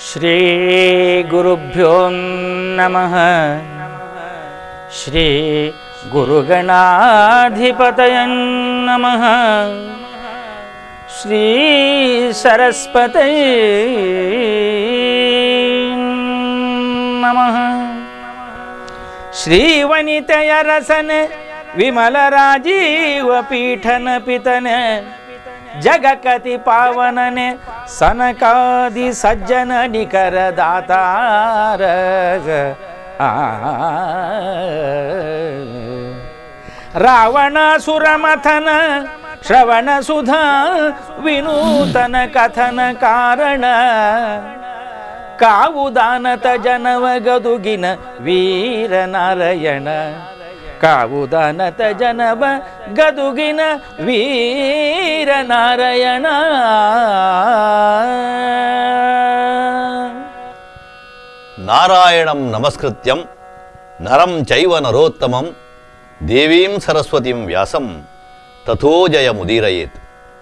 श्रीगुरुभ्यो नमः श्रीगुरुगणाधिपतय नमः श्रीसरस्वतये नमः ಶ್ರೀವನಿತೆಯ ರಸನ ವಿಮಲ ರಾಜೀವ ಪೀಠನ ಪಿತನ ಜಗಕತಿ ಪಾವನನೆ ಸನಕಾದಿ ಸಜ್ಜನ ನಿಕರ ದಾತಾರ ಆ. ರಾವಣ ಸುರಮಥನ ಶ್ರವಣ ಸುಧಾ ವಿನೂತನ ಕಥನ ಕಾರಣ ಕಾವುದಾನತ ಜನವ ಗದುಗಿನ ವೀರನಾರಾಯಣ ಕಾವುದಾನತ ಜನವ ಗದುಗಿನ ವೀರನಾರಾಯಣ ನಾರಾಯಣಂ ನಮಸ್ಕೃತ್ಯಂ ನರಂ ಚೈವ ನರೋತ್ತಮಂ ದೇವೀಂ ಸರಸ್ವತಿಂ ವ್ಯಾಸಂ ತಥೋ ಜಯ ಮುದೀರಯೇತ್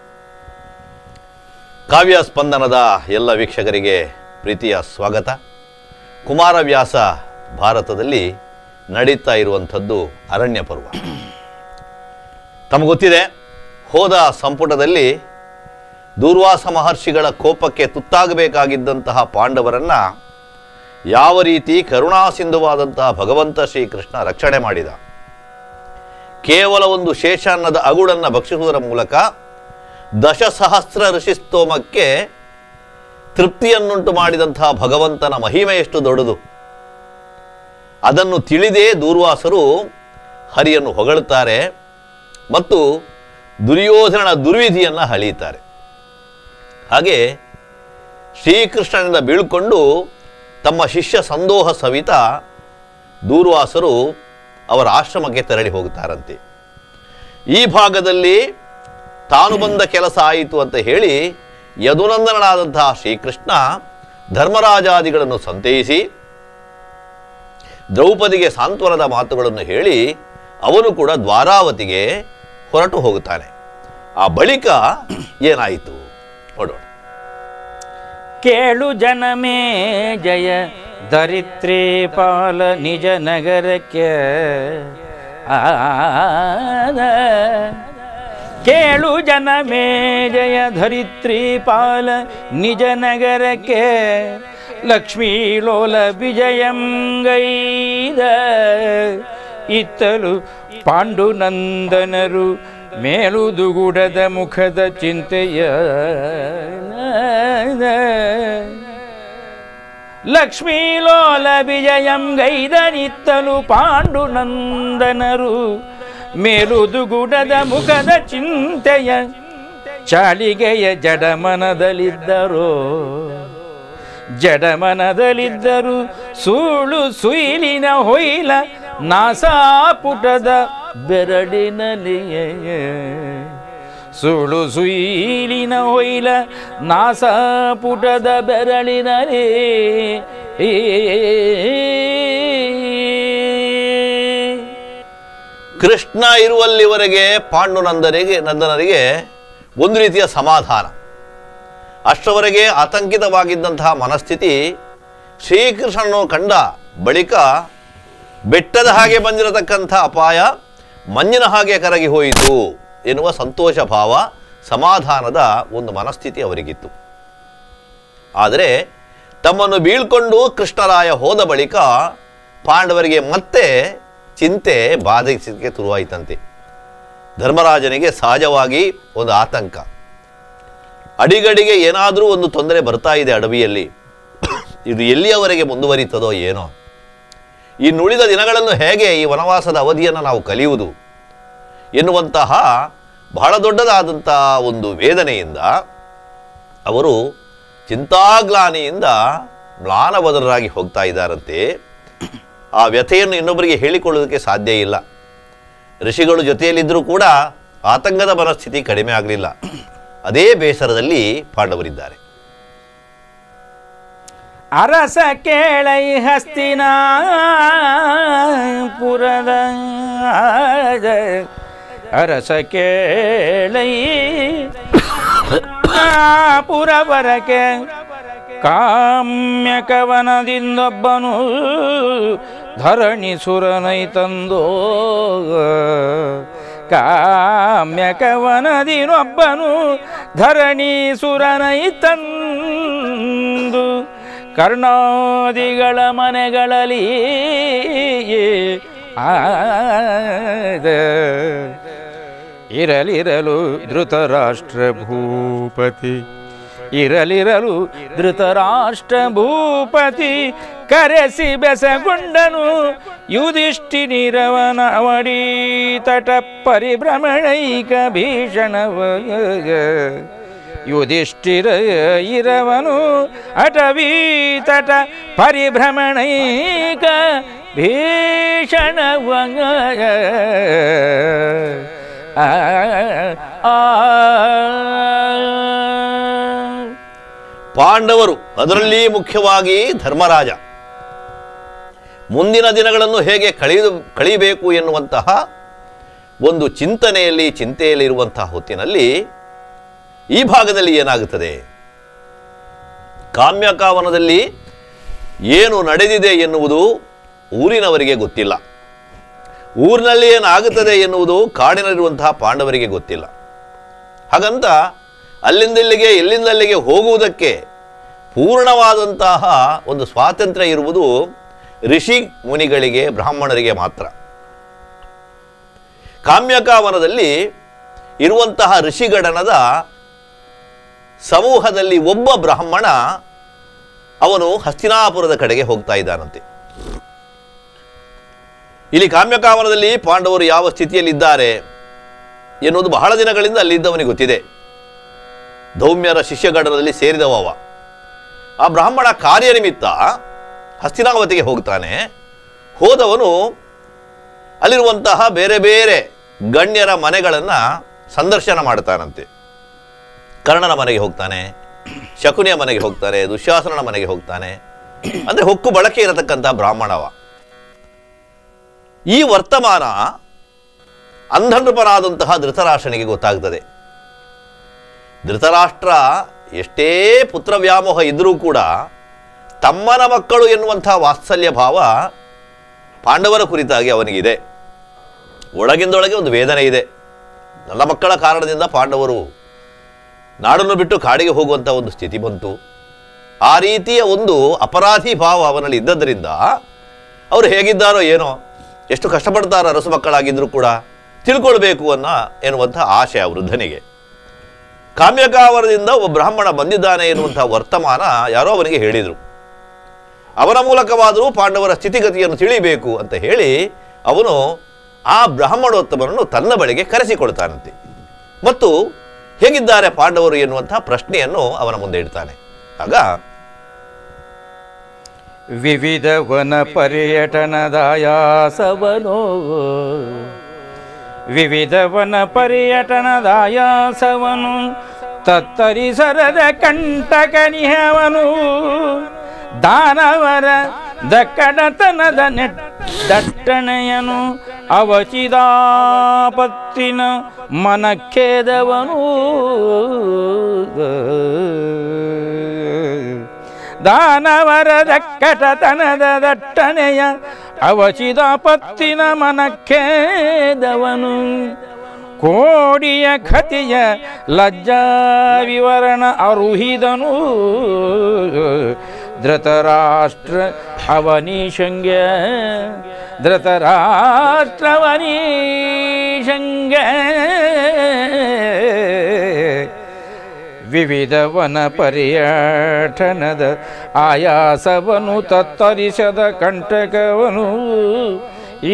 ಕಾವ್ಯ ಸ್ಪಂದನದ ಎಲ್ಲ ವೀಕ್ಷಕರಿಗೆ ಪ್ರೀತಿಯ ಸ್ವಾಗತ ಕುಮಾರವ್ಯಾಸ ಭಾರತದಲ್ಲಿ ನಡೀತಾ ಇರುವಂಥದ್ದು ಅರಣ್ಯ ಪರ್ವ ತಮಗೊತ್ತಿದೆ ಹೋದ ಸಂಪುಟದಲ್ಲಿ ದೂರ್ವಾಸ ಮಹರ್ಷಿಗಳ ಕೋಪಕ್ಕೆ ತುತ್ತಾಗಬೇಕಾಗಿದ್ದಂತಹ ಪಾಂಡವರನ್ನು ಯಾವ ರೀತಿ ಕರುಣಾಸಿಂಧುವಾದಂತಹ ಭಗವಂತ ಶ್ರೀಕೃಷ್ಣ ರಕ್ಷಣೆ ಮಾಡಿದ ಕೇವಲ ಒಂದು ಶೇಷಾನ್ನದ ಅಗುಳನ್ನು ಭಕ್ಷಿಸುವುದರ ಮೂಲಕ ದಶಸಹಸ್ರ ಋಷಿಸ್ತೋಮಕ್ಕೆ ತೃಪ್ತಿಯನ್ನುಂಟು ಮಾಡಿದಂತಹ ಭಗವಂತನ ಮಹಿಮೆ ಎಷ್ಟು ದೊಡ್ಡದು ಅದನ್ನು ತಿಳಿದೇ ದೂರ್ವಾಸರು ಹರಿಯನ್ನು ಹೊಗಳುತ್ತಾರೆ ಮತ್ತು ದುರ್ಯೋಧನನ ದುರ್ವಿಧಿಯನ್ನು ಹಳೀತಾರೆ ಹಾಗೆ ಶ್ರೀಕೃಷ್ಣನಿಂದ ಬೀಳ್ಕೊಂಡು ತಮ್ಮ ಶಿಷ್ಯ ಸಂದೋಹ ಸವಿತ ದೂರ್ವಾಸರು ಅವರ ಆಶ್ರಮಕ್ಕೆ ತೆರಳಿ ಹೋಗುತ್ತಾರಂತೆ ಈ ಭಾಗದಲ್ಲಿ ತಾನು ಬಂದ ಕೆಲಸ ಆಯಿತು ಅಂತ ಹೇಳಿ ಯದುನಂದನನಾದಂತಹ ಶ್ರೀಕೃಷ್ಣ ಧರ್ಮರಾಜಾದಿಗಳನ್ನು ಸಂತೈಸಿ ದ್ರೌಪದಿಗೆ ಸಾಂತ್ವನದ ಮಾತುಗಳನ್ನು ಹೇಳಿ ಅವನು ಕೂಡ ದ್ವಾರಾವತಿಗೆ ಹೊರಟು ಹೋಗುತ್ತಾನೆ ಆ ಬಳಿಕ ಏನಾಯಿತು ನೋಡೋಣ ಕೇಳು ಜನಮೇ ಜಯ ಧರಿತ್ರಿ ಪಾಲ ನಿಜ ನಗರಕ್ಕೆ ಆದ ಕೇಳು ಜನಮೇ ಜಯ ಧರಿತ್ರಿ ಪಾಲ ನಿಜ ನಗರಕ್ಕೆ ಲಕ್ಷ್ಮೀ ಲೋಲ ವಿಜಯಂ ಗೈದ ಇತ್ತಲು ಪಾಂಡುನಂದನರು ಮೇಲುದುಗುಡದ ಮುಖದ ಚಿಂತೆಯ ಲಕ್ಷ್ಮೀ ಲೋಲ ವಿಜಯಂ ಗೈದನಿತ್ತಲು ಪಾಂಡುನಂದನರು ಮೇಲುದುಗುಡದ ಮುಖದ ಚಿಂತೆಯ ಚಾಳಿಗೆಯ ಜಡಮನದಲ್ಲಿದ್ದರು ಜಡಮನದಲ್ಲಿದ್ದರು ಸೂಳು ಸುಯಿಲಿನ ಹೊಯ್ಲ ನಾಸಾಪುಟದ ಬೆರಳಿನಲ್ಲಿಯೇ ಸುಳು ಸುಯಿಲಿನ ಹೊಯ್ಲ ನಾಸಾಪುಟದ ಬೆರಳಿನಲ್ಲಿ ಕೃಷ್ಣ ಇರುವಲ್ಲಿವರೆಗೆ ಪಾಂಡುನಂದನಿಗೆ ನಂದನರಿಗೆ ಒಂದು ರೀತಿಯ ಸಮಾಧಾನ ಅಷ್ಟರವರೆಗೆ ಆತಂಕಿತವಾಗಿದ್ದಂತಹ ಮನಸ್ಥಿತಿ ಶ್ರೀಕೃಷ್ಣನು ಕಂಡ ಬಳಿಕ ಬೆಟ್ಟದ ಹಾಗೆ ಬಂದಿರತಕ್ಕಂಥ ಅಪಾಯ ಮಂಜಿನ ಹಾಗೆ ಕರಗಿ ಹೋಯಿತು ಎನ್ನುವ ಸಂತೋಷ ಭಾವ ಸಮಾಧಾನದ ಒಂದು ಮನಸ್ಥಿತಿ ಅವರಿಗಿತ್ತು ಆದರೆ ತಮ್ಮನ್ನು ಬೀಳ್ಕೊಂಡು ಕೃಷ್ಣರಾಯ ಹೋದ ಬಳಿಕ ಪಾಂಡವರಿಗೆ ಮತ್ತೆ ಚಿಂತೆ ಬಾಧಿಸಲಿಕ್ಕೆ ಶುರುವಾಯಿತಂತೆ ಧರ್ಮರಾಜನಿಗೆ ಸಹಜವಾಗಿ ಒಂದು ಆತಂಕ ಅಡಿಗಡಿಗೆ ಏನಾದರೂ ಒಂದು ತೊಂದರೆ ಬರ್ತಾ ಇದೆ ಅಡವಿಯಲ್ಲಿ ಇದು ಎಲ್ಲಿಯವರೆಗೆ ಮುಂದುವರಿತದೋ ಏನೋ ಇನ್ನುಳಿದ ದಿನಗಳನ್ನು ಹೇಗೆ ಈ ವನವಾಸದ ಅವಧಿಯನ್ನು ನಾವು ಕಲಿಯುವುದು ಎನ್ನುವಂತಹ ಬಹಳ ದೊಡ್ಡದಾದಂಥ ಒಂದು ವೇದನೆಯಿಂದ ಅವರು ಚಿಂತಾಗ್ಲಾನಿಯಿಂದ ಮ್ಲಾನಬದರಾಗಿ ಹೋಗ್ತಾ ಇದ್ದಾರಂತೆ ಆ ವ್ಯಥೆಯನ್ನು ಇನ್ನೊಬ್ಬರಿಗೆ ಹೇಳಿಕೊಳ್ಳೋದಕ್ಕೆ ಸಾಧ್ಯ ಇಲ್ಲ ಋಷಿಗಳು ಜೊತೆಯಲ್ಲಿದ್ದರೂ ಕೂಡ ಆತಂಕದ ಮನಸ್ಥಿತಿ ಕಡಿಮೆ ಆಗಲಿಲ್ಲ ಅದೇ ಬೇಸರದಲ್ಲಿ ಪಾಂಡವರಿದ್ದಾರೆ ಅರಸ ಕೇಳೈ ಹಸ್ತಿನ ಪುರದ ಅರಸ ಕೇಳೈ ಪುರವರಕ್ಕೆ ಕಾಮ್ಯಕವನದಿಂದೊಬ್ಬನು ಧರಣಿ ಸುರನೈ ತಂದೋ ಕಾಮ್ಯಕವನದಿನೊಬ್ಬನು ಧರಣಿ ಸುರನೈ ತಂದು ಕರ್ಣಾದಿಗಳ ಮನೆಗಳಲ್ಲಿ ಆದ ಇರಲಿರಲು ಧೃತರಾಷ್ಟ್ರ ಭೂಪತಿ ಇರಲಿರಲು ಧೃತರಾಷ್ಟ್ರ ಭೂಪತಿ ಕರೆಸಿ ಬೆಸಗೊಂಡನು ಯುಧಿಷ್ಠಿನಿರವನ ಅವಡಿ ತಟ ಪರಿಭ್ರಮಣೈಕ ಭೀಷಣವ ಯುಧಿಷ್ಠಿರ ಇರವನು ಅಟವೀ ತಟ ಪರಿಭ್ರಮಣೈಕ ಭೀಷಣವ ಆ ಆ ಪಾಂಡವರು ಅದರಲ್ಲಿ ಮುಖ್ಯವಾಗಿ ಧರ್ಮರಾಜ ಮುಂದಿನ ದಿನಗಳನ್ನು ಹೇಗೆ ಕಳೆದು ಕಳೀಬೇಕು ಎನ್ನುವಂತಹ ಒಂದು ಚಿಂತನೆಯಲ್ಲಿ ಚಿಂತೆಯಲ್ಲಿರುವಂತಹ ಹೊತ್ತಿನಲ್ಲಿ ಈ ಭಾಗದಲ್ಲಿ ಏನಾಗುತ್ತದೆ ಕಾಮ್ಯಕಾವನದಲ್ಲಿ ಏನು ನಡೆದಿದೆ ಎನ್ನುವುದು ಊರಿನವರಿಗೆ ಗೊತ್ತಿಲ್ಲ ಊರಿನಲ್ಲಿ ಏನಾಗುತ್ತದೆ ಎನ್ನುವುದು ಕಾಡಿನಲ್ಲಿರುವಂತಹ ಪಾಂಡವರಿಗೆ ಗೊತ್ತಿಲ್ಲ ಹಾಗಂತ ಅಲ್ಲಿಂದ ಇಲ್ಲಿಗೆ ಇಲ್ಲಿಂದ ಅಲ್ಲಿಗೆ ಹೋಗುವುದಕ್ಕೆ ಪೂರ್ಣವಾದಂತಹ ಒಂದು ಸ್ವಾತಂತ್ರ್ಯ ಇರುವುದು ಋಷಿ ಮುನಿಗಳಿಗೆ ಬ್ರಾಹ್ಮಣರಿಗೆ ಮಾತ್ರ ಕಾಮ್ಯಕಾವನದಲ್ಲಿ ಇರುವಂತಹ ಋಷಿಗಣನದ ಸಮೂಹದಲ್ಲಿ ಒಬ್ಬ ಬ್ರಾಹ್ಮಣ ಅವನು ಹಸ್ತಿನಾಪುರದ ಕಡೆಗೆ ಹೋಗ್ತಾ ಇದ್ದಾನಂತೆ ಇಲ್ಲಿ ಕಾಮ್ಯಕಾವನದಲ್ಲಿ ಪಾಂಡವರು ಯಾವ ಸ್ಥಿತಿಯಲ್ಲಿದ್ದಾರೆ ಎನ್ನುವುದು ಬಹಳ ದಿನಗಳಿಂದ ಅಲ್ಲಿದ್ದವನಿಗೆ ಗೊತ್ತಿದೆ ದೌಮ್ಯರ ಶಿಷ್ಯಗಣದಲ್ಲಿ ಸೇರಿದವ ಅವ. ಆ ಬ್ರಾಹ್ಮಣ ಕಾರ್ಯನಿಮಿತ್ತ ಹಸ್ತಿನಾವತಿಗೆ ಹೋಗ್ತಾನೆ ಹೋದವನು ಅಲ್ಲಿರುವಂತಹ ಬೇರೆ ಬೇರೆ ಗಣ್ಯರ ಮನೆಗಳನ್ನು ಸಂದರ್ಶನ ಮಾಡ್ತಾನಂತೆ ಕರ್ಣನ ಮನೆಗೆ ಹೋಗ್ತಾನೆ ಶಕುನಿಯ ಮನೆಗೆ ಹೋಗ್ತಾನೆ ದುಶ್ಯಾಸನನ ಮನೆಗೆ ಹೋಗ್ತಾನೆ ಅಂದರೆ ಹೊಕ್ಕು ಬಳಕೆ ಇರತಕ್ಕಂಥ ಬ್ರಾಹ್ಮಣವ ಈ ವರ್ತಮಾನ ಅಂಧನೃಪನಾದಂತಹ ಧೃತರಾಷ್ಟ್ರನಿಗೆ ಗೊತ್ತಾಗ್ತದೆ ಧೃತರಾಷ್ಟ್ರ ಎಷ್ಟೇ ಪುತ್ರ ವ್ಯಾಮೋಹ ಇದ್ರೂ ಕೂಡ ತಮ್ಮನ ಮಕ್ಕಳು ಎನ್ನುವಂತಹ ವಾತ್ಸಲ್ಯ ಭಾವ ಪಾಂಡವರ ಕುರಿತಾಗಿ ಅವನಿಗಿದೆ ಒಳಗಿಂದೊಳಗೆ ಒಂದು ವೇದನೆ ಇದೆ ನನ್ನ ಮಕ್ಕಳ ಕಾರಣದಿಂದ ಪಾಂಡವರು ನಾಡನ್ನು ಬಿಟ್ಟು ಕಾಡಿಗೆ ಹೋಗುವಂಥ ಒಂದು ಸ್ಥಿತಿ ಬಂತು ಆ ರೀತಿಯ ಒಂದು ಅಪರಾಧಿ ಭಾವ ಅವನಲ್ಲಿ ಇದ್ದದ್ದರಿಂದ ಅವರು ಹೇಗಿದ್ದಾರೋ ಏನೋ ಎಷ್ಟು ಕಷ್ಟಪಡ್ತಾರೋ ಅರಸು ಮಕ್ಕಳಾಗಿದ್ದರೂ ಕೂಡ ತಿಳ್ಕೊಳ್ಬೇಕು ಅನ್ನೋ ಎನ್ನುವಂಥ ಆಶೆ ಆ ವೃದ್ಧನಿಗೆ ಕಾಮ್ಯಕಾವರದಿಂದ ಒಬ್ಬ ಬ್ರಾಹ್ಮಣ ಬಂದಿದ್ದಾನೆ ಎನ್ನುವಂಥ ವರ್ತಮಾನ ಯಾರೋ ಅವನಿಗೆ ಹೇಳಿದರು ಅವನ ಮೂಲಕವಾದರೂ ಪಾಂಡವರ ಸ್ಥಿತಿಗತಿಯನ್ನು ತಿಳಿಬೇಕು ಅಂತ ಹೇಳಿ ಅವನು ಆ ಬ್ರಾಹ್ಮಣೋತ್ತಮನನ್ನು ತನ್ನ ಬಳಿಗೆ ಕರೆಸಿಕೊಳ್ತಾನಂತೆ ಮತ್ತು ಹೇಗಿದ್ದಾರೆ ಪಾಂಡವರು ಎನ್ನುವಂಥ ಪ್ರಶ್ನೆಯನ್ನು ಅವನ ಮುಂದೆ ಇಡ್ತಾನೆ ಆಗ ವಿವಿಧ ವನ ಪರ್ಯಟನದಾಯಾಸವನೋ ವಿವಿಧ ವನ ಪರ್ಯಟನದಾಯಾಸವನು ತತ್ತರಿಸರದ ಕಂಟಕನಿಹವನು ದಾನವರ ದಕ್ಕಡತನದ ನೆಟ್ ದಟ್ಟಣೆಯನು ಅವಚಿದಾಪತ್ತಿನ ಮನಖೇದವನು ದಾನವರ ದಕ್ಕಟತನದ ದಟ್ಟಣೆಯ ಅವಚಿದಾಪತ್ತಿನ ಮನಖೇದವನು ಕೋಡಿಯ ಖತಿಯ ಲಜ್ಜಾ ವಿವರಣ ಅರುಹಿದನು ಧೃತರಾಷ್ಟ್ರ ಅವನೀಶಂಗ ಧೃತರಾಷ್ಟ್ರವನೀಶಂಗ ವಿವಿಧ ವನ ಪರ್ಯಟನದ ಆಯಾಸವನು ತತ್ತರಿಸದ ಕಂಟಕವನು ಈ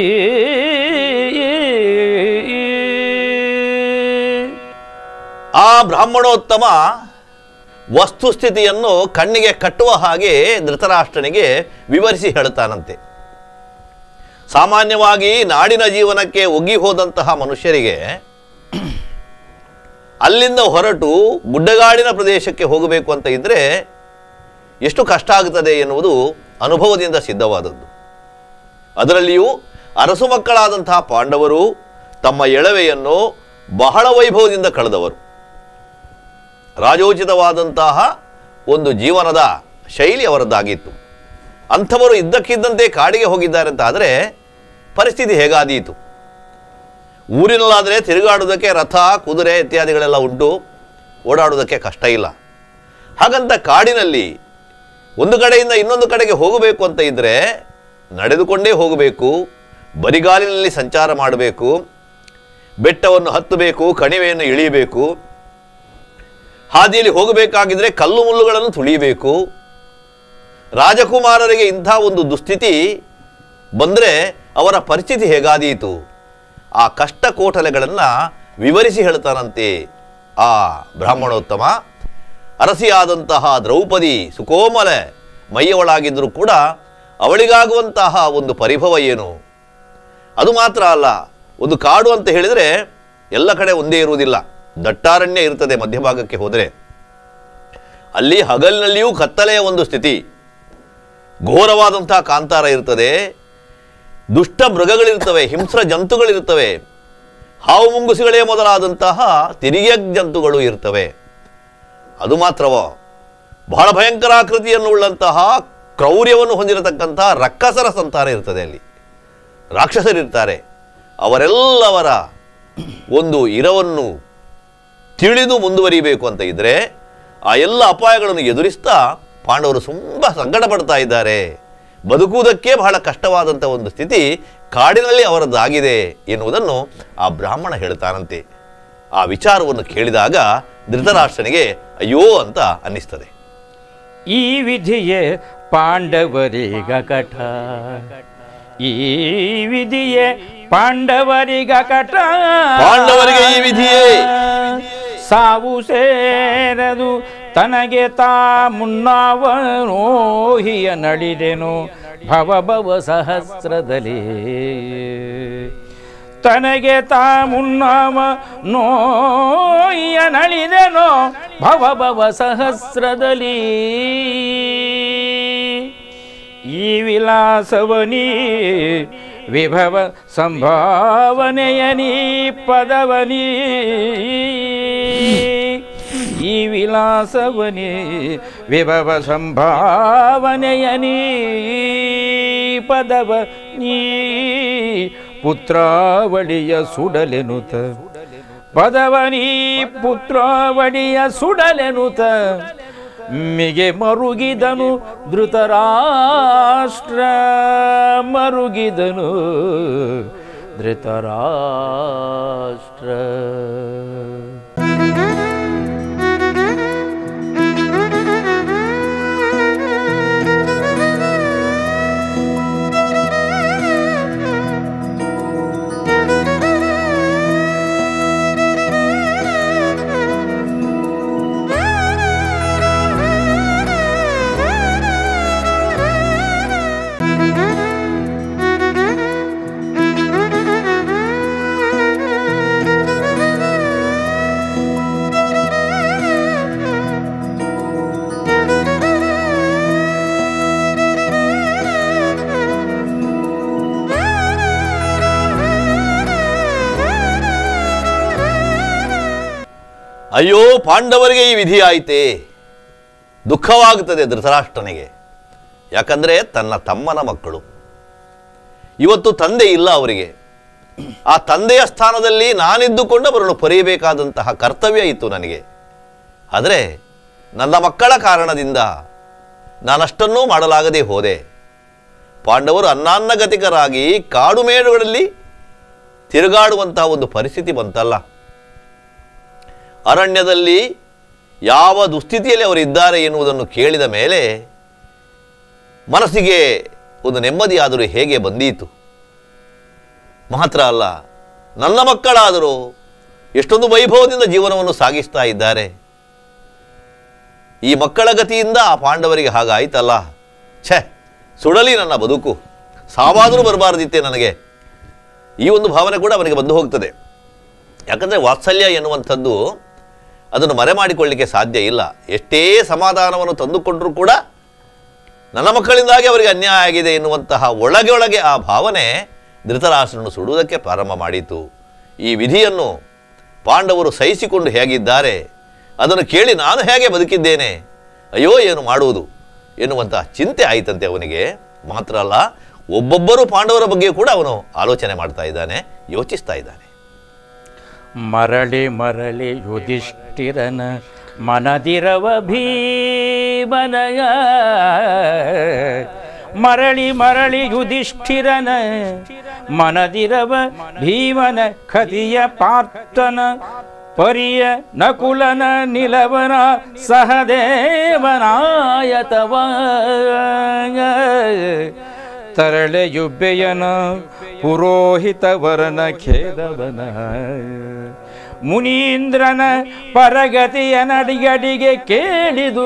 ಆ ಬ್ರಾಹ್ಮಣೋತ್ತಮ ವಸ್ತುಸ್ಥಿತಿಯನ್ನು ಕಣ್ಣಿಗೆ ಕಟ್ಟುವ ಹಾಗೆ ಧೃತರಾಷ್ಟ್ರನಿಗೆ ವಿವರಿಸಿ ಹೇಳ್ತಾನಂತೆ ಸಾಮಾನ್ಯವಾಗಿ ನಾಡಿನ ಜೀವನಕ್ಕೆ ಒಗ್ಗಿ ಹೋದಂತಹ ಮನುಷ್ಯರಿಗೆ ಅಲ್ಲಿಂದ ಹೊರಟು ಗುಡ್ಡಗಾಡಿನ ಪ್ರದೇಶಕ್ಕೆ ಹೋಗಬೇಕು ಅಂತ ಇದ್ದರೆ ಎಷ್ಟು ಕಷ್ಟ ಆಗುತ್ತದೆ ಎನ್ನುವುದು ಅನುಭವದಿಂದ ಸಿದ್ಧವಾದದ್ದು ಅದರಲ್ಲಿಯೂ ಅರಸು ಮಕ್ಕಳಾದಂತಹ ಪಾಂಡವರು ತಮ್ಮ ಎಳವೆಯನ್ನು ಬಹಳ ವೈಭವದಿಂದ ಕಳೆದವರು ರಾಜೋಚಿತವಾದಂತಹ ಒಂದು ಜೀವನದ ಶೈಲಿ ಅವರದ್ದಾಗಿತ್ತು ಅಂಥವರು ಇದ್ದಕ್ಕಿದ್ದಂತೆ ಕಾಡಿಗೆ ಹೋಗಿದ್ದಾರೆ ಅಂತ ಆದರೆ ಪರಿಸ್ಥಿತಿ ಹೇಗಾದೀತು ಊರಿನಲ್ಲಾದರೆ ತಿರುಗಾಡೋದಕ್ಕೆ ರಥ ಕುದುರೆ ಇತ್ಯಾದಿಗಳೆಲ್ಲ ಉಂಟು ಓಡಾಡೋದಕ್ಕೆ ಕಷ್ಟ ಇಲ್ಲ ಹಾಗಂತ ಕಾಡಿನಲ್ಲಿ ಒಂದು ಕಡೆಯಿಂದ ಇನ್ನೊಂದು ಕಡೆಗೆ ಹೋಗಬೇಕು ಅಂತ ಇದ್ದರೆ ನಡೆದುಕೊಂಡೇ ಹೋಗಬೇಕು ಬರಿಗಾಲಿನಲ್ಲಿ ಸಂಚಾರ ಮಾಡಬೇಕು ಬೆಟ್ಟವನ್ನು ಹತ್ತಬೇಕು ಕಣಿವೆಯನ್ನು ಇಳಿಯಬೇಕು ಹಾದಿಯಲ್ಲಿ ಹೋಗಬೇಕಾಗಿದ್ರೆ ಕಲ್ಲು ಮುಳ್ಳುಗಳನ್ನು ತುಳಿಯಬೇಕು ರಾಜಕುಮಾರರಿಗೆ ಇಂಥ ಒಂದು ದುಸ್ಥಿತಿ ಬಂದರೆ ಅವರ ಪರಿಸ್ಥಿತಿ ಹೇಗಾದೀತು ಆ ಕಷ್ಟ ಕೋಟಲೆಗಳನ್ನು ವಿವರಿಸಿ ಹೇಳ್ತಾನಂತೆ ಆ ಬ್ರಾಹ್ಮಣೋತ್ತಮ ಅರಸಿಯಾದಂತಹ ದ್ರೌಪದಿ ಸುಕೋಮಲ ಮೈಯವಳಾಗಿದ್ದರೂ ಕೂಡ ಅವಳಿಗಾಗುವಂತಹ ಒಂದು ಪರಿಭವ ಏನು ಅದು ಮಾತ್ರ ಅಲ್ಲ ಒಂದು ಕಾಡು ಅಂತ ಹೇಳಿದರೆ ಎಲ್ಲ ಕಡೆ ಒಂದೇ ಇರುವುದಿಲ್ಲ ದಟ್ಟಾರಣ್ಯ ಇರ್ತದೆ ಮಧ್ಯಭಾಗಕ್ಕೆ ಹೋದರೆ ಅಲ್ಲಿ ಹಗಲಿನಲ್ಲಿಯೂ ಕತ್ತಲೆಯ ಒಂದು ಸ್ಥಿತಿ ಘೋರವಾದಂತಹ ಕಾಂತಾರ ಇರ್ತದೆ ದುಷ್ಟ ಮೃಗಗಳಿರ್ತವೆ ಹಿಂಸ್ರ ಜಂತುಗಳಿರ್ತವೆ ಹಾವು ಮುಂಗುಸಿಗಳೇ ಮೊದಲಾದಂತಹ ತಿರಿಯ ಜಂತುಗಳು ಇರ್ತವೆ ಅದು ಮಾತ್ರವೋ ಬಹಳ ಭಯಂಕರ ಆಕೃತಿಯನ್ನು ಉಳ್ಳಂತಹ ಕ್ರೌರ್ಯವನ್ನು ಹೊಂದಿರತಕ್ಕಂತಹ ರಕ್ಕಸರ ಸಂತಾನ ಇರ್ತದೆ ಅಲ್ಲಿ ರಾಕ್ಷಸರಿರ್ತಾರೆ ಅವರೆಲ್ಲವರ ಒಂದು ಇರವನ್ನು ತಿಳಿದು ಮುಂದುವರಿಬೇಕು ಅಂತ ಇದ್ದರೆ ಆ ಎಲ್ಲ ಅಪಾಯಗಳನ್ನು ಎದುರಿಸ್ತಾ ಪಾಂಡವರು ತುಂಬ ಸಂಕಟ ಪಡ್ತಾ ಇದ್ದಾರೆ ಬದುಕುವುದಕ್ಕೆ ಬಹಳ ಕಷ್ಟವಾದಂಥ ಒಂದು ಸ್ಥಿತಿ ಕಾಡಿನಲ್ಲಿ ಅವರದ್ದಾಗಿದೆ ಎನ್ನುವುದನ್ನು ಆ ಬ್ರಾಹ್ಮಣ ಹೇಳ್ತಾನಂತೆ ಆ ವಿಚಾರವನ್ನು ಕೇಳಿದಾಗ ಧೃತರಾಷ್ಟ್ರನಿಗೆ ಅಯ್ಯೋ ಅಂತ ಅನ್ನಿಸ್ತದೆ ಈ ವಿಧಿಯೇ ಪಾಂಡವರಿಗ ಕಟ ಈ ವಿಧಿಯೇ ಪಾಂಡವರಿಗ ಕಟ ಪಾಂಡವರಿಗೆ ಈ ವಿಧಿಯೇ. ಸಾವು ಸೇರದು ತನಗೆ ತಾ ಮುನ್ನಾವನೋಹಿಯ ನಡಿದೆನು ಭವ ಭವ ಸಹಸ್ರದಲ್ಲಿ ತನಗೆ ತಾ ಮುನ್ನಾವ ನೋಯ್ಯ ನಳಿದೆನೋ ಭವ ಭವ ಸಹಸ್ರದಲ್ಲಿ ಈ ವಿಲಾಸವನಿ ವಿಭವ ಸಂಭಾವನೆಯ ನೀ ಪದವನಿ ಈ ವಿಲಾಸವನಿ ವಿಭವ ಸಂಭಾವನೆಯ ನೀ ಪದವ ನೀ ಪುತ್ರಾವಳಿಯ ಸುಡಲೆನುತ ಪದವನಿ ಪುತ್ರಾವಳಿಯ ಸುಡಲೆನುತ ಮಿಗೆ ಮರುಗಿದನು ಧೃತರಾಷ್ಟ್ರ ಮರುಗಿದನು ಧೃತರಾಷ್ಟ್ರ ಅಯ್ಯೋ ಪಾಂಡವರಿಗೆ ಈ ವಿಧಿ ಆಯಿತೆ ದುಃಖವಾಗುತ್ತದೆ ಧೃತರಾಷ್ಟ್ರನಿಗೆ ಯಾಕಂದರೆ ತನ್ನ ತಮ್ಮನ ಮಕ್ಕಳು ಇವತ್ತು ತಂದೆ ಇಲ್ಲ ಅವರಿಗೆ ಆ ತಂದೆಯ ಸ್ಥಾನದಲ್ಲಿ ನಾನಿದ್ದುಕೊಂಡು ಅವರನ್ನು ಪೊರೆಯಬೇಕಾದಂತಹ ಕರ್ತವ್ಯ ಇತ್ತು ನನಗೆ ಆದರೆ ನನ್ನ ಮಕ್ಕಳ ಕಾರಣದಿಂದ ನಾನಷ್ಟನ್ನೂ ಮಾಡಲಾಗದೆ ಹೋದೆ ಪಾಂಡವರು ಅನ್ನಾನ್ನಗತಿಕರಾಗಿ ಕಾಡುಮೇಡುಗಳಲ್ಲಿ ತಿರುಗಾಡುವಂತಹ ಒಂದು ಪರಿಸ್ಥಿತಿ ಬಂತಲ್ಲ ಅರಣ್ಯದಲ್ಲಿ ಯಾವ ದುಸ್ಥಿತಿಯಲ್ಲಿ ಅವರು ಇದ್ದಾರೆ ಎನ್ನುವುದನ್ನು ಕೇಳಿದ ಮೇಲೆ ಮನಸ್ಸಿಗೆ ಒಂದು ನೆಮ್ಮದಿಯಾದರೂ ಹೇಗೆ ಬಂದೀತು ಮಾತ್ರ ಅಲ್ಲ ನನ್ನ ಮಕ್ಕಳಾದರೂ ಎಷ್ಟೊಂದು ವೈಭವದಿಂದ ಜೀವನವನ್ನು ಸಾಗಿಸ್ತಾ ಇದ್ದಾರೆ ಈ ಮಕ್ಕಳ ಗತಿಯಿಂದ ಆ ಪಾಂಡವರಿಗೆ ಹಾಗಾಯ್ತಲ್ಲ ಛೆ ಸುಡಲಿ ನನ್ನ ಬದುಕು ಸಾವಾದರೂ ಬರಬಾರ್ದಿತ್ತೆ ನನಗೆ ಈ ಒಂದು ಭಾವನೆ ಕೂಡ ಅವನಿಗೆ ಬಂದು ಹೋಗ್ತದೆ ಯಾಕಂದರೆ ವಾತ್ಸಲ್ಯ ಎನ್ನುವಂಥದ್ದು ಅದನ್ನು ಮರೆ ಮಾಡಿಕೊಳ್ಳಿಕ್ಕೆ ಸಾಧ್ಯ ಇಲ್ಲ ಎಷ್ಟೇ ಸಮಾಧಾನವನ್ನು ತಂದುಕೊಂಡರೂ ಕೂಡ ನನ್ನ ಮಕ್ಕಳಿಂದಾಗಿ ಅವರಿಗೆ ಅನ್ಯಾಯ ಆಗಿದೆ ಎನ್ನುವಂತಹ ಒಳಗೆ ಒಳಗೆ ಆ ಭಾವನೆ ಧೃತರಾಷ್ಟ್ರನನ್ನು ಸುಡುವುದಕ್ಕೆ ಪ್ರಾರಂಭ ಮಾಡಿತು ಈ ವಿಧಿಯನ್ನು ಪಾಂಡವರು ಸಹಿಸಿಕೊಂಡು ಹೇಗಿದ್ದಾರೆ ಅದನ್ನು ಕೇಳಿ ನಾನು ಹೇಗೆ ಬದುಕಿದ್ದೇನೆ ಅಯ್ಯೋ ಏನು ಮಾಡುವುದು ಎನ್ನುವಂತಹ ಚಿಂತೆ ಆಯಿತಂತೆ ಅವನಿಗೆ ಮಾತ್ರ ಅಲ್ಲ ಒಬ್ಬೊಬ್ಬರು ಪಾಂಡವರ ಬಗ್ಗೆ ಕೂಡ ಅವನು ಆಲೋಚನೆ ಮಾಡ್ತಾ ಇದ್ದಾನೆ ಯೋಚಿಸ್ತಾ ಇದ್ದಾನೆ ಮರಳಿ ಮರಳಿ ಯುಧಿಷ್ಠಿರನ ಮನದಿರವ ಭೀಮನಯ ಮರಳಿ ಮರಳಿ ಯುಧಿಷ್ಠಿರನ ಮನದಿರವ ಭೀಮನ ಖದಿಯ ಪಾರ್ಥನ ಪರಿಯ ನಕುಲನ ನಿಲವನ ಸಹದೇವನಾಯತವ ತರಳೆಯುಬ್ಬೆಯನ ಪುರೋಹಿತವರನ ಖೇದವನ ಮುನೀಂದ್ರನ ಪರಗತಿಯ ನಡಿಗಡಿಗೆ ಕೇಳಿದು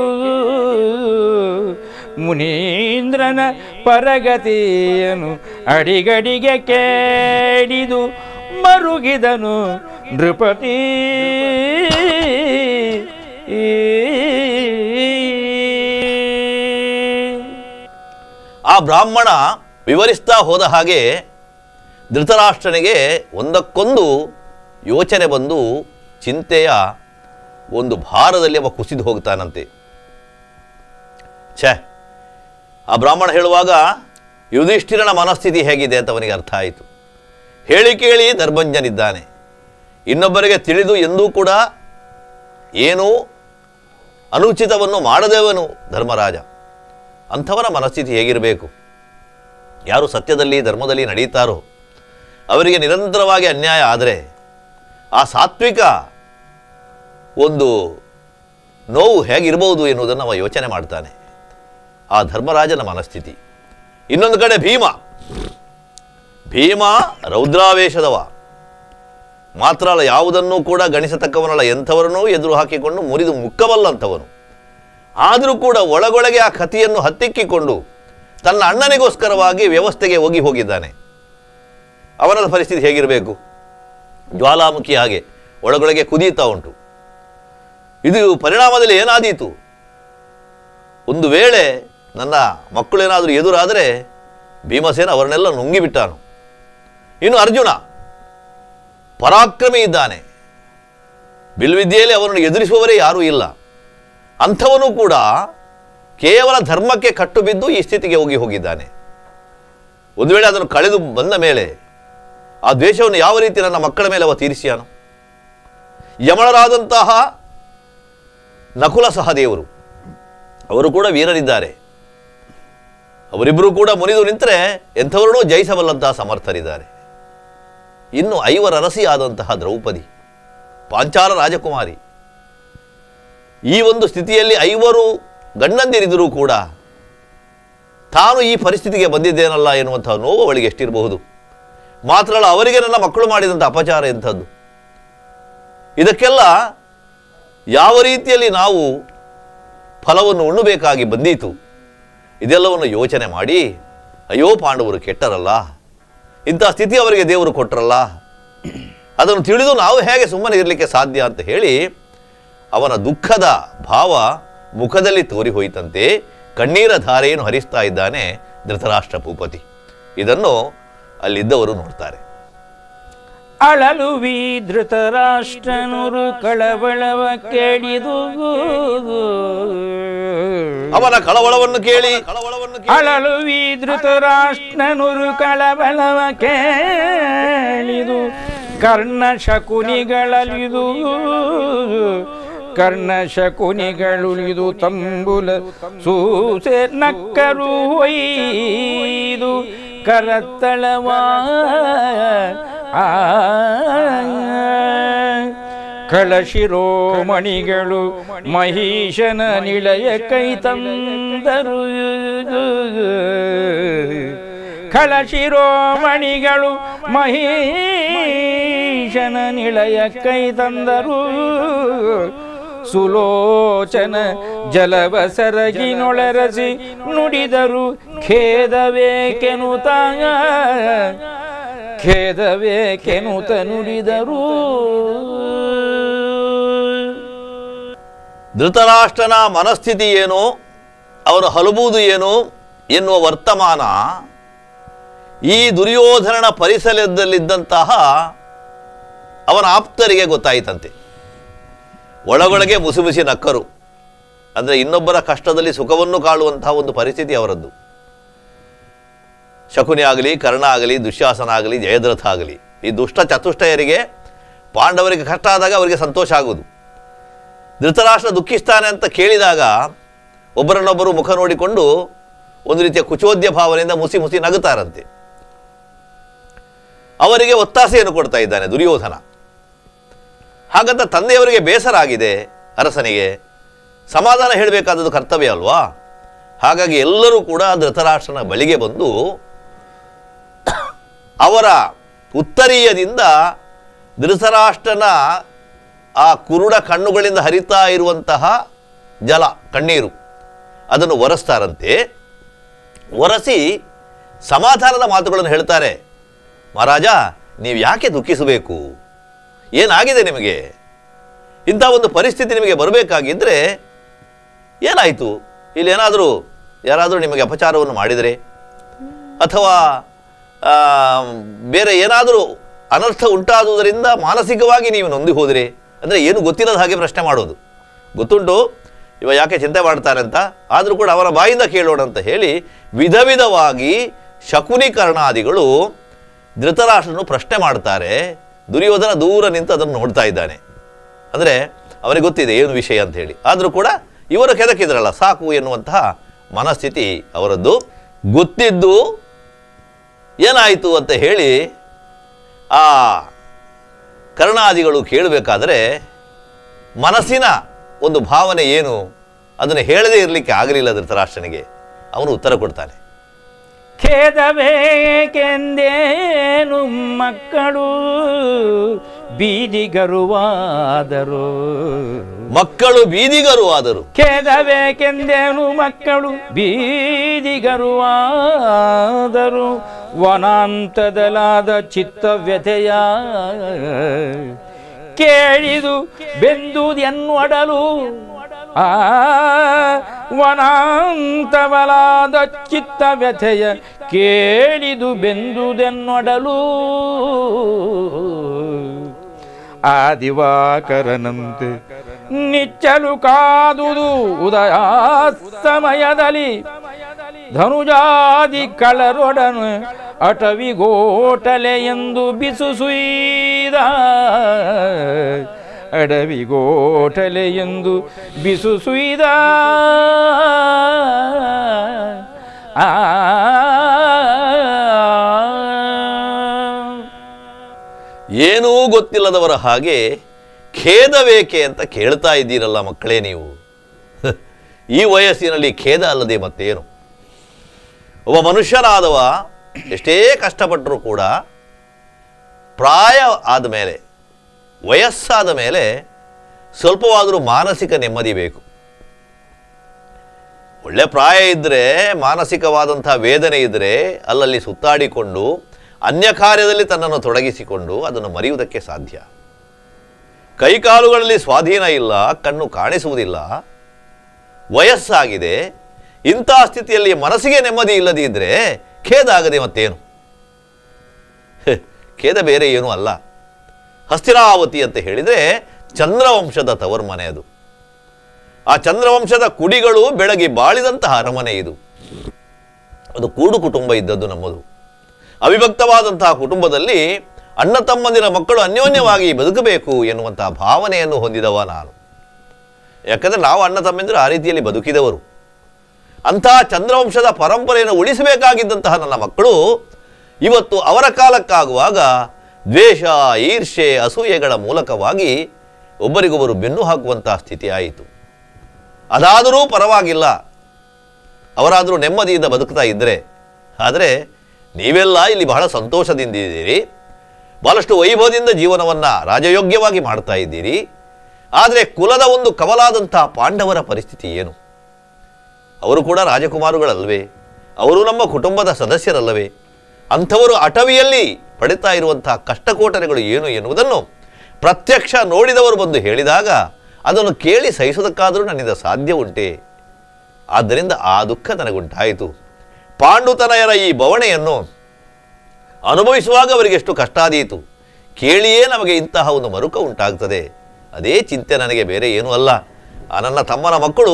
ಮುನೀಂದ್ರನ ಪರಗತಿಯನು ಅಡಿಗಡಿಗೆ ಕೇಳಿದು ಮರುಗಿದನು ನೃಪತಿ ಆ ಬ್ರಾಹ್ಮಣ ವಿವರಿಸ್ತಾ ಹೋದ ಹಾಗೆ ಧೃತರಾಷ್ಟ್ರನಿಗೆ ಒಂದಕ್ಕೊಂದು ಯೋಚನೆ ಬಂದು ಚಿಂತೆಯ ಒಂದು ಭಾರದಲ್ಲಿ ಅವ ಕುಸಿದು ಹೋಗ್ತಾನಂತೆ ಛೇ ಆ ಬ್ರಾಹ್ಮಣ ಹೇಳುವಾಗ ಯುಧಿಷ್ಠಿರನ ಮನಸ್ಥಿತಿ ಹೇಗಿದೆ ಅಂತ ಅವನಿಗೆ ಅರ್ಥ ಆಯಿತು ಹೇಳಿ ಕೇಳಿ ಧರ್ಮಜ್ಞನಿದ್ದಾನೆ ಇನ್ನೊಬ್ಬರಿಗೆ ತಿಳಿದು ಎಂದೂ ಕೂಡ ಏನೂ ಅನುಚಿತವನ್ನು ಮಾಡದೇವನು ಧರ್ಮರಾಜ ಅಂಥವನ ಮನಸ್ಥಿತಿ ಹೇಗಿರಬೇಕು ಯಾರು ಸತ್ಯದಲ್ಲಿ ಧರ್ಮದಲ್ಲಿ ನಡೀತಾರೋ ಅವರಿಗೆ ನಿರಂತರವಾಗಿ ಅನ್ಯಾಯ ಆದರೆ ಆ ಸಾತ್ವಿಕ ಒಂದು ನೋವು ಹೇಗಿರ್ಬೋದು ಎನ್ನುವುದನ್ನು ಅವ ಯೋಚನೆ ಮಾಡ್ತಾನೆ ಆ ಧರ್ಮರಾಜನ ಮನಸ್ಥಿತಿ ಇನ್ನೊಂದು ಕಡೆ ಭೀಮ ಭೀಮ ರೌದ್ರಾವೇಶದವ ಮಾತ್ರ ಅಲ್ಲ ಯಾವುದನ್ನೂ ಕೂಡ ಗಣಿಸತಕ್ಕವನಲ್ಲ ಎಂಥವರನ್ನೂ ಎದುರು ಹಾಕಿಕೊಂಡು ಮುರಿದು ಮುಕ್ಕಬಲ್ಲಂಥವನು ಆದರೂ ಕೂಡ ಒಳಗೊಳಗೆ ಆ ಕಥೆಯನ್ನು ಹತ್ತಿಕ್ಕಿಕೊಂಡು ತನ್ನ ಅಣ್ಣನಿಗೋಸ್ಕರವಾಗಿ ವ್ಯವಸ್ಥೆಗೆ ಹೋಗಿ ಹೋಗಿದ್ದಾನೆ ಅವನ ಪರಿಸ್ಥಿತಿ ಹೇಗಿರಬೇಕು ಜ್ವಾಲಾಮುಖಿ ಹಾಗೆ ಒಳಗೊಳಗೆ ಕುದೀತಾ ಉಂಟು ಇದು ಪರಿಣಾಮದಲ್ಲಿ ಏನಾದೀತು ಒಂದು ವೇಳೆ ನನ್ನ ಮಕ್ಕಳೇನಾದರೂ ಎದುರಾದರೆ ಭೀಮಸೇನ ಅವರನ್ನೆಲ್ಲ ನುಂಗಿಬಿಟ್ಟಾನು ಇನ್ನು ಅರ್ಜುನ ಪರಾಕ್ರಮಿ ಇದ್ದಾನೆ ಬಿಲ್ವಿದ್ಯೆಯಲ್ಲಿ ಅವರನ್ನು ಎದುರಿಸುವವರೇ ಯಾರೂ ಇಲ್ಲ ಅಂಥವನು ಕೂಡ ಕೇವಲ ಧರ್ಮಕ್ಕೆ ಕಟ್ಟು ಬಿದ್ದು ಈ ಸ್ಥಿತಿಗೆ ಹೋಗಿ ಹೋಗಿದ್ದಾನೆ ಒಂದು ವೇಳೆ ಅದನ್ನು ಕಳೆದು ಬಂದ ಮೇಲೆ ಆ ದ್ವೇಷವನ್ನು ಯಾವ ರೀತಿ ನನ್ನ ಮಕ್ಕಳ ಮೇಲೆ ಅವ ತೀರಿಸಿಯಾನು ಯಮಳರಾದಂತಹ ನಕುಲ ಸಹದೇವರು ಅವರು ಕೂಡ ವೀರರಿದ್ದಾರೆ ಅವರಿಬ್ಬರು ಕೂಡ ಮುರಿದು ನಿಂತರೆ ಎಂಥವರನ್ನೂ ಜಯಿಸಬಲ್ಲಂತಹ ಸಮರ್ಥರಿದ್ದಾರೆ ಇನ್ನು ಐವರ ಅರಸಿ ಆದಂತಹ ದ್ರೌಪದಿ ಪಾಂಚಾಲ ರಾಜಕುಮಾರಿ ಈ ಒಂದು ಸ್ಥಿತಿಯಲ್ಲಿ ಐವರು ಗಂಡಂದಿರಿದರೂ ಕೂಡ ತಾನು ಈ ಪರಿಸ್ಥಿತಿಗೆ ಬಂದಿದ್ದೇನಲ್ಲ ಎನ್ನುವಂತಹ ನೋವು ಅವಳಿಗೆ ಎಷ್ಟಿರಬಹುದು ಮಾತ್ರ ಅಲ್ಲ ಅವರಿಗೆ ನನ್ನ ಮಕ್ಕಳು ಮಾಡಿದಂಥ ಅಪಚಾರ ಎಂಥದ್ದು ಇದಕ್ಕೆಲ್ಲ ಯಾವ ರೀತಿಯಲ್ಲಿ ನಾವು ಫಲವನ್ನು ಉಣ್ಣಬೇಕಾಗಿ ಬಂದೀತು ಇದೆಲ್ಲವನ್ನು ಯೋಚನೆ ಮಾಡಿ ಅಯ್ಯೋ ಪಾಂಡವರು ಕೆಟ್ಟರಲ್ಲ ಇಂಥ ಸ್ಥಿತಿ ಅವರಿಗೆ ದೇವರು ಕೊಟ್ಟರಲ್ಲ ಅದನ್ನು ತಿಳಿದು ನಾವು ಹೇಗೆ ಸುಮ್ಮನೆ ಇರಲಿಕ್ಕೆ ಸಾಧ್ಯ ಅಂತ ಹೇಳಿ ಅವನ ದುಃಖದ ಭಾವ ಮುಖದಲ್ಲಿ ತೋರಿ ಹೋಯಿತಂತೆ ಕಣ್ಣೀರ ಧಾರೆಯನ್ನು ಹರಿಸ್ತಾ ಇದ್ದಾನೆ ಧೃತರಾಷ್ಟ್ರ ಭೂಪತಿ ಇದನ್ನು ಅಲ್ಲಿದ್ದವರು ನೋಡ್ತಾರೆ ಅಳಲು ಧೃತರಾಷ್ಟ್ರನುರು ಕಳವಳವ ಕೇಳಿದು ಅವನ ಕಳವಳವನ್ನು ಕೇಳಿ ಕಳವಳವನ್ನು ಕೇಳಿ ಅಳಲು ಧೃತರಾಷ್ಟ್ರನುರು ಕಳವಳವ ಕೇಳಿದು ಕರ್ಣ ಶಕುನಿಗಳಲಿದು ಕರ್ಣ ಶಕುನಿಗಳುಳಿದು ತಂಬುಲ ಸೂಸೆ ನಕ್ಕರು ಒಯ್ದು ಕರತ್ತಳವಾ ಆ ಕಳಶಿರೋಮಣಿಗಳು ಮಹಿಷನ ನಿಳಯ ಕೈ ತಂದರು ಕಳಶಿರೋಮಣಿಗಳು ಮಹಿಷನ ನಿಳಯ ಕೈ ತಂದರು ಸುಲೋಚನ ಜಲವ ಸರಗಿನೊಳರಸಿ ನುಡಿದರು ಖೇದವೇಕೆನುತ ಖೇದವೇಕೆನುತ ನುಡಿದರು ಧೃತರಾಷ್ಟ್ರನ ಮನಸ್ಥಿತಿ ಏನು ಅವನು ಹಲಬುವುದು ಏನು ಎನ್ನುವ ವರ್ತಮಾನ ಈ ದುರ್ಯೋಧನನ ಪರಿಸರದಲ್ಲಿದ್ದಂತಹ ಅವನ ಆಪ್ತರಿಗೆ ಗೊತ್ತಾಯಿತಂತೆ ಒಳಗೊಳಗೆ ಮುಸಿ ಮುಸಿ ನಕ್ಕರು ಅಂದರೆ ಇನ್ನೊಬ್ಬರ ಕಷ್ಟದಲ್ಲಿ ಸುಖವನ್ನು ಕಾಣುವಂತಹ ಒಂದು ಪರಿಸ್ಥಿತಿ ಅವರದ್ದು ಶಕುನಿ ಆಗಲಿ ಕರ್ಣ ಆಗಲಿ ದುಶ್ಯಾಸನ ಆಗಲಿ ಜಯದ್ರಥ ಆಗಲಿ ಈ ದುಷ್ಟ ಚತುಷ್ಟಯರಿಗೆ ಪಾಂಡವರಿಗೆ ಕಷ್ಟ ಆದಾಗ ಅವರಿಗೆ ಸಂತೋಷ ಆಗುವುದು ಧೃತರಾಷ್ಟ್ರ ದುಃಖಿಸ್ತಾನೆ ಅಂತ ಕೇಳಿದಾಗ ಒಬ್ಬರನ್ನೊಬ್ಬರು ಮುಖ ನೋಡಿಕೊಂಡು ಒಂದು ರೀತಿಯ ಕುಚೋದ್ಯ ಭಾವನೆಯಿಂದ ಮುಸಿ ಮುಸಿ ನಗುತ್ತಾರಂತೆ ಅವರಿಗೆ ಒತ್ತಾಸೆಯನ್ನು ಕೊಡ್ತಾ ಇದ್ದಾನೆ ದುರ್ಯೋಧನ ಹಾಗಂತ ತಂದೆಯವರಿಗೆ ಬೇಸರ ಆಗಿದೆ ಅರಸನಿಗೆ ಸಮಾಧಾನ ಹೇಳಬೇಕಾದದ್ದು ಕರ್ತವ್ಯ ಅಲ್ವಾ ಹಾಗಾಗಿ ಎಲ್ಲರೂ ಕೂಡ ಧೃತರಾಷ್ಟ್ರನ ಬಳಿಗೆ ಬಂದು ಅವರ ಉತ್ತರೀಯದಿಂದ ಧೃತರಾಷ್ಟ್ರನ ಆ ಕುರುಡ ಕಣ್ಣುಗಳಿಂದ ಹರಿತಾ ಇರುವಂತಹ ಜಲ ಕಣ್ಣೀರು ಅದನ್ನು ಒರೆಸ್ತಾರಂತೆ ಒರೆಸಿ ಸಮಾಧಾನದ ಮಾತುಗಳನ್ನು ಹೇಳ್ತಾರೆ ಮಹಾರಾಜ ನೀವು ಯಾಕೆ ದುಃಖಿಸಬೇಕು ಏನಾಗಿದೆ ನಿಮಗೆ ಇಂಥ ಒಂದು ಪರಿಸ್ಥಿತಿ ನಿಮಗೆ ಬರಬೇಕಾಗಿದ್ದರೆ ಏನಾಯಿತು ಇಲ್ಲಿ ಏನಾದರೂ ಯಾರಾದರೂ ನಿಮಗೆ ಅಪಚಾರವನ್ನು ಮಾಡಿದರೆ ಅಥವಾ ಆ, ಬೇರೆ ಏನಾದರೂ ಅನರ್ಥ ಉಂಟಾದುದರಿಂದ ಮಾನಸಿಕವಾಗಿ ನೀವು ನೊಂದು ಹೋದಿರಿ ಅಂದರೆ ಏನು ಗೊತ್ತಿಲ್ಲದ ಹಾಗೆ ಪ್ರಶ್ನೆ ಮಾಡೋದು ಗೊತ್ತುಂಟು ಇವ ಯಾಕೆ ಚಿಂತೆ ಮಾಡ್ತಾನೆ ಅಂತ ಆದರೂ ಕೂಡ ಅವರ ಬಾಯಿಂದ ಕೇಳೋಣ ಅಂತ ಹೇಳಿ ವಿಧ ವಿಧವಾಗಿ ಶಕುನೀಕರಣಾದಿಗಳು ಧೃತರಾಷ್ಟ್ರನು ಪ್ರಶ್ನೆ ಮಾಡ್ತಾರೆ ದುರ್ಯೋಧನ ದೂರ ನಿಂತು ಅದನ್ನು ನೋಡ್ತಾ ಇದ್ದಾನೆ ಅಂದರೆ ಅವನಿಗೆ ಗೊತ್ತಿದೆ ಏನು ವಿಷಯ ಅಂತ ಹೇಳಿ ಆದರೂ ಕೂಡ ಇವರು ಕೆದಕಿದ್ರಲ್ಲ ಸಾಕು ಎನ್ನುವಂತಹ ಮನಸ್ಥಿತಿ ಅವರದ್ದು ಗೊತ್ತಿದ್ದು ಏನಾಯಿತು ಅಂತ ಹೇಳಿ ಆ ಕರ್ಣಾದಿಗಳು ಕೇಳಬೇಕಾದರೆ ಮನಸ್ಸಿನ ಒಂದು ಭಾವನೆ ಏನು ಅದನ್ನು ಹೇಳದೇ ಇರಲಿಕ್ಕೆ ಆಗಲಿಲ್ಲ ಧೃತರಾಷ್ಟ್ರನಿಗೆ ಅವನು ಉತ್ತರ ಕೊಡ್ತಾನೆ ಖೇದಬೇಕೆಂದೇನು ಮಕ್ಕಳು ಬೀದಿಗರುವಾದರು ಮಕ್ಕಳು ಬೀದಿಗರು ಆದರು ಖೇದಬೇಕೆಂದೇನು ಮಕ್ಕಳು ಬೀದಿಗರುವಾದರು ವನಾಂತದಲಾದ ಚಿತ್ತವ್ಯಥೆಯ ಕೇಳಿದು ಬೆಂದುದೆನ್ನೊಡಲು ಆ ವನಾಂತವಲಾದ ಚಿತ್ತ ವ್ಯಥೆಯ ಕೇಳಿದು ಬೆಂದುದೆನ್ನೊಡಲು ಆದಿವಾಕರನಂತೆ ನಿಚ್ಚಲು ಕಾದುದು ಉದಯ ಸಮಯದಲ್ಲಿ ಧನುಜಾದಿ ಕಳರೊಡನು ಅಟವಿಗೋಟಲೆ ಎಂದು ಬಿಸು ಸುಯ್ದ ಅಡವಿಗೋಟಲೆ ಎಂದು ಬಿಸು ಸುಯ್ದ ಆ ಏನೂ ಗೊತ್ತಿಲ್ಲದವರ ಹಾಗೆ ಖೇದವೇಕೆ ಅಂತ ಕೇಳ್ತಾ ಇದ್ದೀರಲ್ಲ ಮಕ್ಕಳೇ ನೀವು ಈ ವಯಸ್ಸಿನಲ್ಲಿ ಖೇದ ಅಲ್ಲದೆ ಮತ್ತೇನು ಒಬ್ಬ ಮನುಷ್ಯನಾದವ ಎಷ್ಟೇ ಕಷ್ಟಪಟ್ಟರೂ ಕೂಡ ಪ್ರಾಯ ಆದಮೇಲೆ ವಯಸ್ಸಾದ ಮೇಲೆ ಸ್ವಲ್ಪವಾದರೂ ಮಾನಸಿಕ ನೆಮ್ಮದಿ ಬೇಕು ಒಳ್ಳೆ ಪ್ರಾಯ ಇದ್ದರೆ ಮಾನಸಿಕವಾದಂಥ ವೇದನೆ ಇದ್ದರೆ ಅಲ್ಲಲ್ಲಿ ಸುತ್ತಾಡಿಕೊಂಡು ಅನ್ಯ ಕಾರ್ಯದಲ್ಲಿ ತನ್ನನ್ನು ತೊಡಗಿಸಿಕೊಂಡು ಅದನ್ನು ಮರೆಯುವುದಕ್ಕೆ ಸಾಧ್ಯ ಕೈಕಾಲುಗಳಲ್ಲಿ ಸ್ವಾಧೀನ ಇಲ್ಲ ಕಣ್ಣು ಕಾಣಿಸುವುದಿಲ್ಲ ವಯಸ್ಸಾಗಿದೆ ಇಂಥ ಸ್ಥಿತಿಯಲ್ಲಿ ಮನಸ್ಸಿಗೆ ನೆಮ್ಮದಿ ಇಲ್ಲದಿದ್ದರೆ ಖೇದ ಆಗದೆ ಮತ್ತೇನು ಹೆ, ಖೇದ ಬೇರೆ ಏನೂ ಅಲ್ಲ ಹಸ್ತಿನಾವತಿ ಅಂತ ಹೇಳಿದರೆ ಚಂದ್ರವಂಶದ ತವರ್ಮನೆ ಅದು ಆ ಚಂದ್ರವಂಶದ ಕುಡಿಗಳು ಬೆಳಗಿ ಬಾಳಿದಂತಹ ಅರಮನೆ ಇದು ಅದು ಕೂಡು ಕುಟುಂಬ ಇದ್ದದ್ದು ನಮ್ಮದು ಅವಿಭಕ್ತವಾದಂತಹ ಕುಟುಂಬದಲ್ಲಿ ಅಣ್ಣ ತಮ್ಮಂದಿರ ಮಕ್ಕಳು ಅನ್ಯೋನ್ಯವಾಗಿ ಬದುಕಬೇಕು ಎನ್ನುವಂತಹ ಭಾವನೆಯನ್ನು ಹೊಂದಿದವ ನಾನು ಯಾಕಂದರೆ ನಾವು ಅಣ್ಣ ತಮ್ಮಂದಿರು ಆ ರೀತಿಯಲ್ಲಿ ಬದುಕಿದವರು ಅಂತಹ ಚಂದ್ರವಂಶದ ಪರಂಪರೆಯನ್ನು ಉಳಿಸಬೇಕಾಗಿದ್ದಂತಹ ನನ್ನ ಮಕ್ಕಳು ಇವತ್ತು ಅವರ ಕಾಲಕ್ಕಾಗುವಾಗ ದ್ವೇಷ ಈರ್ಷೆ ಅಸೂಯೆಗಳ ಮೂಲಕವಾಗಿ ಒಬ್ಬರಿಗೊಬ್ಬರು ಬೆನ್ನು ಹಾಕುವಂತಹ ಸ್ಥಿತಿ ಆಯಿತು ಅದಾದರೂ ಪರವಾಗಿಲ್ಲ ಅವರಾದರೂ ನೆಮ್ಮದಿಯಿಂದ ಬದುಕ್ತಾ ಇದ್ದರೆ ಆದರೆ ನೀವೆಲ್ಲ ಇಲ್ಲಿ ಬಹಳ ಸಂತೋಷದಿಂದಿದ್ದೀರಿ ಬಹಳಷ್ಟು ವೈಭವದಿಂದ ಜೀವನವನ್ನು ರಾಜಯೋಗ್ಯವಾಗಿ ಮಾಡ್ತಾ ಇದ್ದೀರಿ ಆದರೆ ಕುಲದ ಒಂದು ಕವಲಾದಂಥ ಪಾಂಡವರ ಪರಿಸ್ಥಿತಿ ಏನು ಅವರು ಕೂಡ ರಾಜಕುಮಾರುಗಳಲ್ವೇ ಅವರು ನಮ್ಮ ಕುಟುಂಬದ ಸದಸ್ಯರಲ್ಲವೇ ಅಂಥವರು ಅಟವಿಯಲ್ಲಿ ಪಡಿತಾ ಇರುವಂತಹ ಕಷ್ಟಕೋಟರೆಗಳು ಏನು ಎನ್ನುವುದನ್ನು ಪ್ರತ್ಯಕ್ಷ ನೋಡಿದವರು ಬಂದು ಹೇಳಿದಾಗ ಅದನ್ನು ಕೇಳಿ ಸಹಿಸೋದಕ್ಕಾದರೂ ನನ್ನಿಂದ ಸಾಧ್ಯ ಉಂಟೆ ಆದ್ದರಿಂದ ಆ ದುಃಖ ನನಗುಂಟಾಯಿತು ಪಾಂಡುತನಯರ ಈ ಬವಣೆಯನ್ನು ಅನುಭವಿಸುವಾಗ ಅವರಿಗೆ ಎಷ್ಟು ಕಷ್ಟ ಆದೀತು ಕೇಳಿಯೇ ನಮಗೆ ಇಂತಹ ಒಂದು ಮರುಕ ಉಂಟಾಗ್ತದೆ ಅದೇ ಚಿಂತೆ ನನಗೆ ಬೇರೆ ಏನೂ ಅಲ್ಲ ಆ ನನ್ನ ತಮ್ಮನ ಮಕ್ಕಳು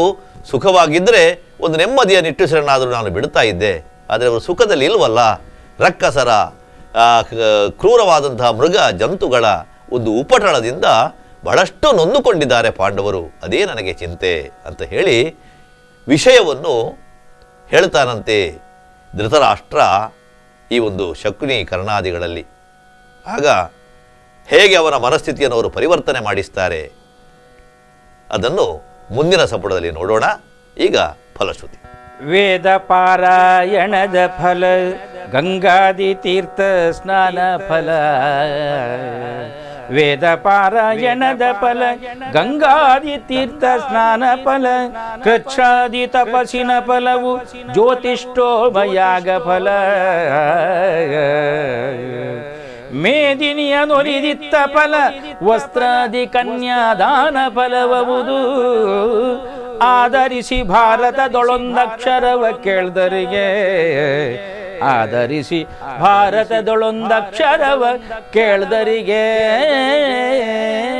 ಸುಖವಾಗಿದ್ದರೆ ಒಂದು ನೆಮ್ಮದಿಯ ನಿಟ್ಟುಸಿರನ್ನಾದರೂ ನಾನು ಬಿಡ್ತಾ ಇದ್ದೆ ಆದರೆ ಅವರು ಸುಖದಲ್ಲಿ ಇಲ್ವಲ್ಲ ರಕ್ಕಸರ ಆ, ಕ- ಕ್ರೂರವಾದಂತಹ ಮೃಗ ಜಂತುಗಳ ಒಂದು ಉಪಟಳದಿಂದ ಬಹಳಷ್ಟು ನೊಂದುಕೊಂಡಿದ್ದಾರೆ ಪಾಂಡವರು ಅದೇ ನನಗೆ ಚಿಂತೆ ಅಂತ ಹೇಳಿ ವಿಷಯವನ್ನು ಹೇಳ್ತಾನಂತೆ ಧೃತರಾಷ್ಟ್ರ ಈ ಒಂದು ಶಕುನಿ ಕರ್ಣಾದಿಗಳಲ್ಲಿ ಆಗ ಹೇಗೆ ಅವನ ಮನಸ್ಥಿತಿಯನ್ನು ಅವರು ಪರಿವರ್ತನೆ ಮಾಡಿಸ್ತಾರೆ ಅದನ್ನು ಮುಂದಿನ ಸಂಪುಟದಲ್ಲಿ ನೋಡೋಣ ಈಗ ಫಲಶ್ರುತಿ ವೇದ ಪಾರಾಯಣದ ಫಲ ಗಂಗಾದಿ ತೀರ್ಥ ಸ್ನಾನ ಫಲ ವೇದ ಪಾರಾಯಣದ ಫಲ ಗಂಗಾದಿ ತೀರ್ಥ ಸ್ನಾನ ಫಲ ಕೃಚ್ಛಾದಿ ತಪಸ್ಸಿನ ಫಲವು ಜ್ಯೋತಿಷ್ಠೋಮಯಾಗ ಫಲ ಮೇದಿನಿಯ ನೊಲಿದಿತ್ತ ಫಲ ವಸ್ತ್ರಾದಿ ಕನ್ಯಾದಾನ ಫಲವವುದು ಆಧರಿಸಿ ಭಾರತದೊಳೊಂದಕ್ಷರವ ಕೇಳ್ದರಿಗೆ ಆಧರಿಸಿ ಭಾರತದೊಳೊಂದಕ್ಷರವ ಕೇಳ್ದರಿಗೆ